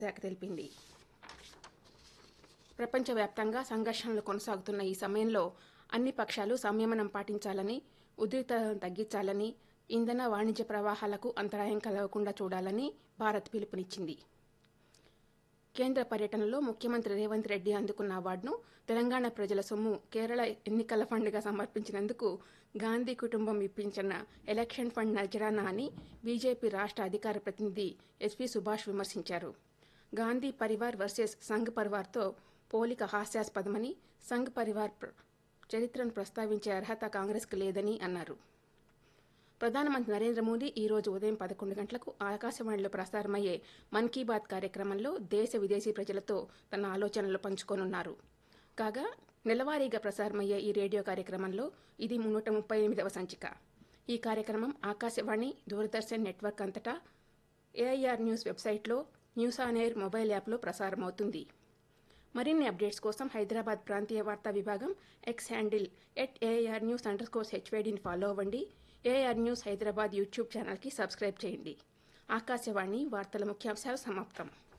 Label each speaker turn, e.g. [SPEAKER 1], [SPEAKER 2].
[SPEAKER 1] శాఖ తెలిపింది ప్రపంచవ్యాప్తంగా సంఘర్షణలు కొనసాగుతున్న ఈ సమయంలో అన్ని పక్షాలు సంయమనం పాటించాలని ఉద్రిక్తతను తగ్గించాలని ఇంధన వాణిజ్య ప్రవాహాలకు అంతరాయం కలగకుండా చూడాలని భారత్ పిలుపునిచ్చింది కేంద్ర పర్యటనలో ముఖ్యమంత్రి రేవంత్ రెడ్డి అందుకున్న అవార్డును తెలంగాణ ప్రజల సొమ్ము కేరళ ఎన్నికల ఫండ్గా సమర్పించినందుకు గాంధీ కుటుంబం ఇప్పించిన ఎలక్షన్ ఫండ్ నజరానా అని బీజేపీ రాష్ట్ర అధికార ప్రతినిధి ఎస్పీ సుభాష్ విమర్శించారు గాంధీ పరివార్ వర్సెస్ సంఘ్ పరివార్తో పోలిక హాస్యాస్పదమని సంఘ్ పరివార్ ప్ర- చరిత్రను ప్రస్తావించే అర్హత కాంగ్రెస్కు లేదని అన్నారు ప్రధానమంత్రి నరేంద్ర మోదీ ఈ రోజు ఉదయం పదకొండు గంటలకు ఆకాశవాణిలో ప్రసారమయ్యే మన్ కీ బాత్ కార్యక్రమంలో దేశ విదేశీ ప్రజలతో తన ఆలోచనలు పంచుకోనున్నారు కాగా నెలవారీగా ప్రసారమయ్యే ఈ రేడియో కార్యక్రమంలో ఇది నూట ముప్పై ఎనిమిదవ సంచిక ఈ కార్యక్రమం ఆకాశవాణి దూరదర్శన్ నెట్వర్క్ అంతటా ఏఐఆర్ న్యూస్ వెబ్సైట్లో న్యూస్ ఆన్ ఎయిర్ మొబైల్ యాప్లో ప్రసారమవుతుంది మరిన్ని అప్డేట్స్ కోసం హైదరాబాద్ ప్రాంతీయ వార్తా విభాగం X handle at A R news under scores హెచ్వేడిని ఫాలో అవ్వండి ఏఆర్ న్యూస్ హైదరాబాద్ యూట్యూబ్ ఛానల్కి సబ్స్క్రైబ్ చేయండి ఆకాశవాణి వార్తల ముఖ్యాంశాలు సమాప్తం